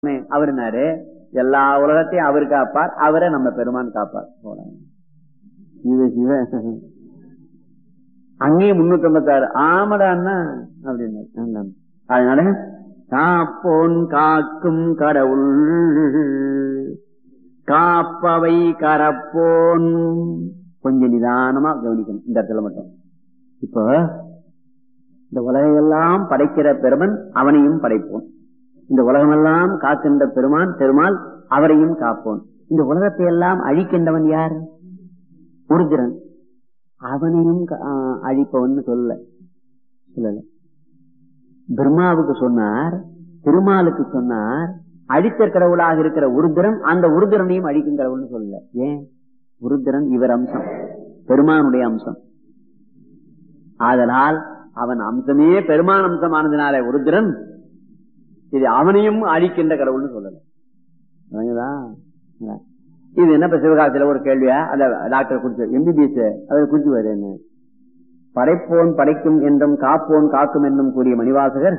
அவருனாரு எல்லா உலகத்தையும் அவர் காப்பார் அவரை நம்ம பெருமான் காப்பார் போலாம். இது சிவ அங்கேயும் முன்னூத்தி ஐம்பத்தாறு ஆமடான்னா அப்படின்னு அதனால காப்போன் காக்கும் கடவுள் காப்பவை கரப்போன் கொஞ்சம் நிதானமா கவனிக்கணும் இந்த இடத்துல மட்டும் இப்போ இந்த உலகையெல்லாம் படைக்கிற பெருமன் அவனையும் படைப்போம் இந்த உலகமெல்லாம் காக்கின்ற பெருமான் பெருமாள் அவரையும் காப்போன் இந்த உலகத்தை எல்லாம் அழிக்கின்றவன் யார் உருதிரன் அவனையும் க- ஆ, அழிப்பவன் சொல்ல சொல்லல பிரம்மாவுக்கு சொன்னார் திருமாலுக்கு சொன்னார் அழித்த கடவுளாக இருக்கிற உருத்திரன் அந்த உருத்திரனையும் அழிக்கும் கடவுள்னு சொல்லல ஏன் உருத்திரன் இவர் அம்சம் பெருமானுடைய அம்சம் ஆதலால் அவன் அம்சமே பெருமான் அம்சமானதுனால உருத்திரன் இது அவனையும் அழிக்கின்ற கடவுள்னு சொல்லல விளங்குதா? இது என்ன இப்ப சிவகாசியில ஒரு கேள்வியா அந்த டாக்டர் குறிச்சு எம்பிபிஎஸ் அவர் குறிச்சுவாரு என்ன படைப்போன் படைக்கும் என்றும் காப்போன் காக்கும் என்றும் கூறிய மணிவாசகர்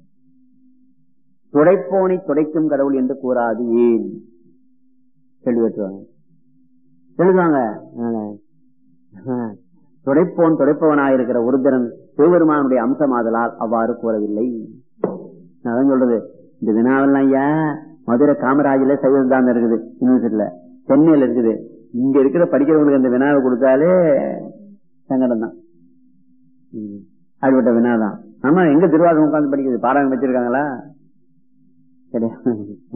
துடைப்போனை துடைக்கும் கடவுள் என்று கூறாது ஏன் கேள்வி கேட்டுவாங்க எழுதுவாங்க அதனால, துடைப்போன் துடைப்பவனாயிருக்கிற உருத்திரன் சிவபெருமானுடைய அம்சமாதலால் அவ்வாறு கூறவில்லை நான் அதான் சொல்றது இந்த வினாவெல்லாம் ஐயா மதுரை காமராஜில சைவ சித்தாந்தம் இருக்குது யூனிவர்சிட்டியில சென்னையில இருக்குது இங்க இருக்கிற படிக்கிறவங்களுக்கு அந்த வினாவை கொடுத்தாலே சங்கடம் தான் அப்படிப்பட்ட வினாதான் ஆமா எங்க திருவாசகம் உட்கார்ந்து படிக்கிறது பாடம் வச்சிருக்காங்களா கிடையாது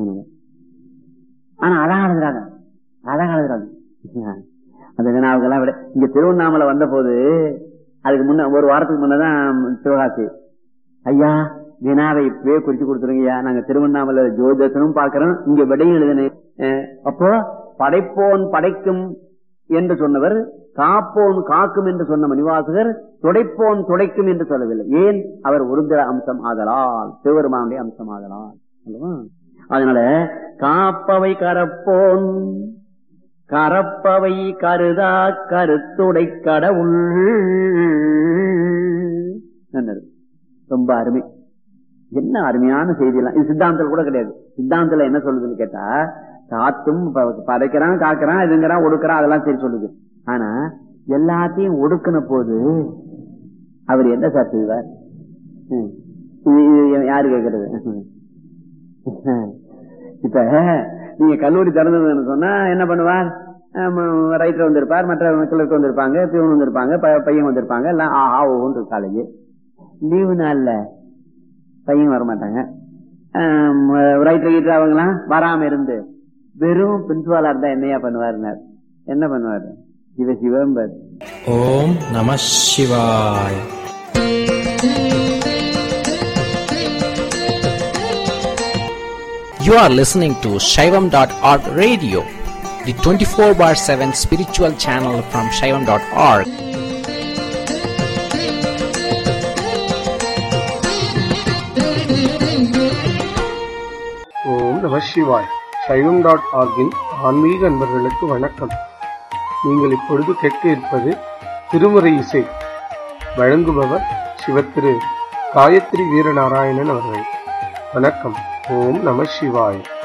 ஆனா அழகா எழுதுறாங்க அழகா எழுதுறாங்க அந்த வினாவுக்கெல்லாம் விட இங்க திருவண்ணாமலை வந்த போது அதுக்கு முன்ன ஒரு வாரத்துக்கு முன்னதான் சிவகாசி ஐயா வினாவை இப்பவே குறிச்சு கொடுத்துருங்கய்யா நாங்க திருவண்ணாமலை ஜோதிடனும் பார்க்கிறோம் இங்க விடையும் எழுதினேன் அஹ் அப்போ படைப்போன் படைக்கும் என்று சொன்னவர் காப்போன் காக்கும் என்று சொன்ன மணிவாசகர் துடைப்போன் துடைக்கும் என்று சொல்லவில்லை ஏன் அவர் உருந்திர அம்சம் ஆதலால் சிவபெருமானுடைய அம்சம் ஆதலால் அல்லவா? அதனால காப்பவை கரப்போன் கரப்பவை கருதா கருத்துடை கடவுள் என்னது? ரொம்ப அருமை என்ன அருமையான செய்தி எல்லாம் இது சித்தாந்தத்தில் கூட கிடையாது சித்தாந்தத்துல என்ன சொல்லுதுன்னு கேட்டா காத்தும் ப- படைக்கிறான் காக்கிறான் இதுங்கிறான் ஒடுக்கிறான் அதெல்லாம் சரி சொல்லுது ஆனா எல்லாத்தையும் ஒடுக்கின போது அவர் என்ன சார் செய்வார் ம். இது இது யாரு கேட்கறது இப்ப நீங்க கல்லூரி திறந்ததுன்னு சொன்னா என்ன பண்ணுவார் ரைட்டர் வந்திருப்பார் மற்ற கிளர்க்கு வந்திருப்பாங்க பியூன் வந்திருப்பாங்க ப- பையன் வந்திருப்பாங்க எல்லாம் ஆஹா ஓன்று காலேஜ் லீவு நாள்ல பையன் வர மாட்டாங்க ரைட்டர் கீட்டர் அவங்கலாம் வராம இருந்து வெறும் பிரின்சிபாலா இருந்தா என்னையா பண்ணுவாருன்னார் என்ன பண்ணுவாரு சிவ சிவம்பர் ஓம் நம சிவாய் You are listening to Shaivam.org radio, the 24 bar 7 spiritual channel from Shaivam.org. ஓம் நம சிவாய் சைவம் டாட் ஆர்கின் ஆன்மீக அன்பர்களுக்கு வணக்கம் நீங்கள் இப்பொழுது கேட்க இருப்பது திருமுறை இசை வழங்குபவர் சிவத்திரு காயத்ரி வீரநாராயணன் அவர்கள் வணக்கம் ஓம் நம சிவாய்